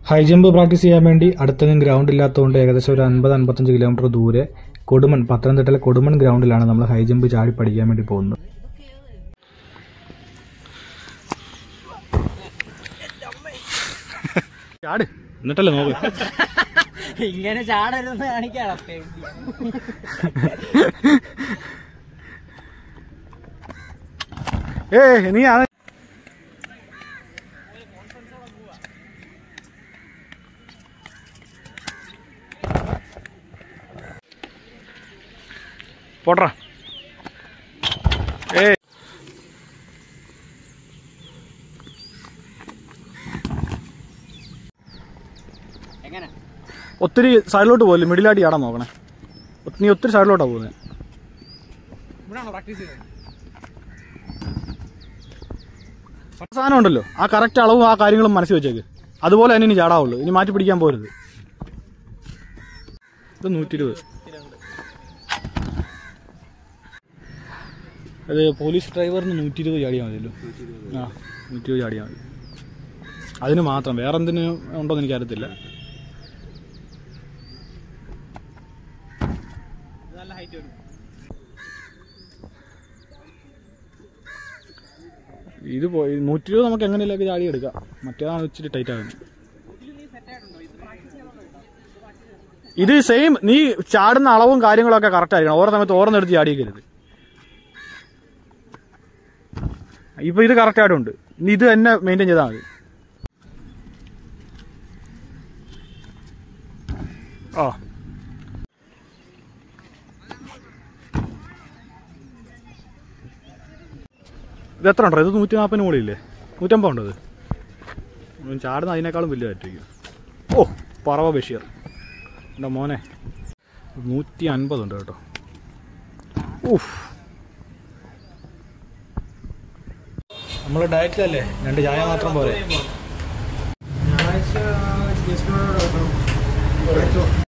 high jump practice ചെയ്യാൻ വേണ്ടി അടുത്തെങ്കിലും ground ഇല്ലാത്തതുകൊണ്ട് ഏകദേശം ഒരു അൻപത് അൻപത്തഞ്ച് കിലോമീറ്റർ ദൂരെ കൊടുമൺ പത്തനംതിട്ടയിലെ കൊടുമൺ ഗ്രൗണ്ടിലാണ് നമ്മൾ ഹൈ ജമ്പ് ചാടി പഠിക്കാൻ വേണ്ടി പോകുന്നത് ചാട് എന്നിട്ടല്ലേ നോക്ക് ഇങ്ങനെ ചാടരുതെന്ന് കാണിക്കാണ് ഏ നീ അത് പോട്രാ ഏ എങ്ങനെ ഒത്തിരി സൈഡിലോട്ട് പോകില്ല മിഡിലായിട്ട് ചാടാൻ നോക്കണേ നീ ഒത്തിരി സൈഡിലോട്ടാണ് പോകുന്നത് ഇവിടാണോ പ്രാക്ടീസ് ചെയ്യുന്നത് സാധനം ഉണ്ടല്ലോ ആ കറക്റ്റ് അളവും ആ കാര്യങ്ങളും മനസ്സിൽ വെച്ചേക്ക് അതുപോലെ തന്നെ ഇനി ചാടാവുള്ളൂ ഇനി മാറ്റി പിടിക്കാൻ പോരുത് ഇത് നൂറ്റി ഇരുപത് അത് പോലീസ് ഡ്രൈവറിന് നൂറ്റി ഇരുപത് ചാടിയാൽ മതിയല്ലോ ആ നൂറ്റി ഇരുപത് ചാടിയാൽ മതി അതിന് മാത്രം വേറെ എന്തിനു ഉണ്ടോന്ന് എനിക്കറിയത്തില്ല നല്ല ഹൈറ്റ് വരും ഇത് പോയി നൂറ്റി ഇരുപത് നമുക്ക് എങ്ങനെയൊക്കെ ചാടി എടുക്കാം മറ്റേതാണ് ഇച്ചിരി ടൈറ്റ് ആകുന്നത് ഇത് സെയിം നീ ചാടുന്ന അളവും കാര്യങ്ങളൊക്കെ കറക്റ്റ് ആയിരിക്കണം ഓരോ സമയത്ത് ഓരോന്നെടുത്ത് ചാടിയേക്കരുത് ഇപ്പൊ ഇത് കറക്റ്റ് ആയിട്ടുണ്ട് ഇനി ഇത് തന്നെ മെയിൻറ്റെയിൻ ചെയ്താൽ മതി ആ ഇത് എത്ര ഉണ്ടോ ഇത് നൂറ്റി നാൽപ്പതിന് മുകളിലില്ലേ നൂറ്റമ്പത് ഉണ്ടോ ഇത് ഉം, ചാടുന്ന അതിനേക്കാളും വലിയതായിട്ടിരിക്കും ഓ പറവ ബഷീർ എൻ്റെ മോനെ നൂറ്റി അൻപതുണ്ട് കേട്ടോ ഊഫ് നമ്മൾ ഡയറ്റിലല്ലേ രണ്ട് ചായ മാത്രം പോരെ ഞായറാഴ്ച